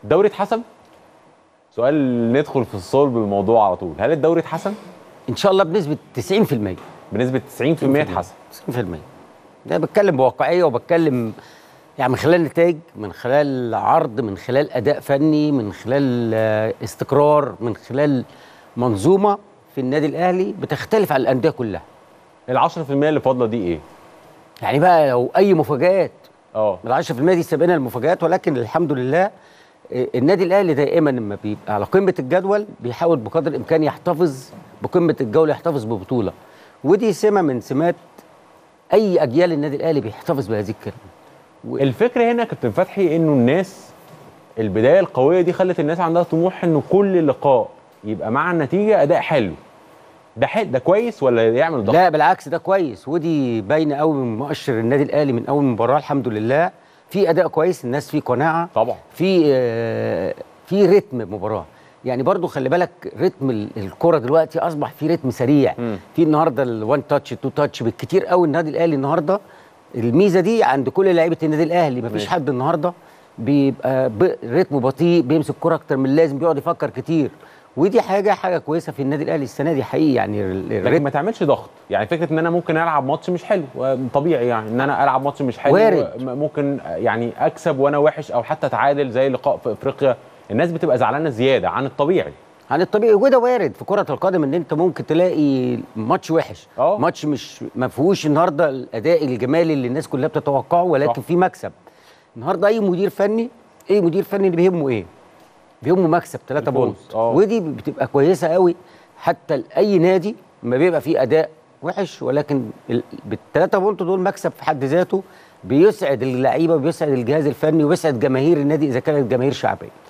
الدوري اتحسم سؤال ندخل في الصلب الموضوع على طول هل الدوري اتحسم ان شاء الله بنسبه 90% بنسبه 90% اتحسم 90% ده بتكلم بواقعيه وبتكلم يعني من خلال نتائج من خلال عرض من خلال اداء فني من خلال آه، استقرار من خلال منظومه في النادي الاهلي بتختلف عن الانديه كلها ال 10% اللي فاضله دي ايه؟ يعني بقى لو اي مفاجات اه ال 10% دي سابقنا المفاجات ولكن الحمد لله آه، النادي الاهلي دائما لما بيبقى على قمه الجدول بيحاول بقدر الامكان يحتفظ بقمه الجوله يحتفظ ببطوله ودي سمه من سمات اي اجيال النادي الاهلي بيحتفظ بهذه الكلمه الفكره هنا يا كابتن فتحي انه الناس البدايه القويه دي خلت الناس عندها طموح انه كل لقاء يبقى مع النتيجه اداء حلو ده حل ده كويس ولا يعمل ضغط لا بالعكس ده كويس ودي باينه قوي من مؤشر النادي الاهلي من اول مباراه الحمد لله في اداء كويس الناس في قناعه طبعا في آه، في رتم مباراه يعني برضو خلي بالك رتم ال- الكره دلوقتي اصبح في رتم سريع مم. في النهارده الوان تاتش التو تاتش بالكتير قوي النادي الاهلي النهارده الميزه دي عند كل لعيبه النادي الاهلي مفيش ماشي. حد النهارده بيبقى ب- رتمه بطيء بيمسك كره اكتر من اللازم بيقعد يفكر كتير ودي حاجه حاجه كويسه في النادي الاهلي السنه دي حقيقي يعني ال- لكن الرتم ما تعملش ضغط يعني فكره ان انا ممكن العب ماتش مش حلو طبيعي يعني ان انا العب ماتش مش حلو وارد. م- ممكن يعني اكسب وانا وحش او حتى اتعادل زي لقاء في افريقيا الناس بتبقى زعلانه زياده عن الطبيعي عن الطبيعي وده وارد في كرة القدم ان انت ممكن تلاقي ماتش وحش اه. ماتش مش ما فيهوش النهارده الاداء الجمالي اللي الناس كلها بتتوقعه ولكن صح. في مكسب النهارده اي مدير فني اي مدير فني اللي بيهمه اايه بيهمه مكسب 3 الفوز. بونت اه. ودي بتبقى كويسه قوي حتى لاي نادي ما بيبقى فيه اداء وحش ولكن بالثلاثه بونت دول مكسب في حد ذاته بيسعد اللعيبه وبيسعد الجهاز الفني وبيسعد جماهير النادي اذا كانت جماهير شعبيه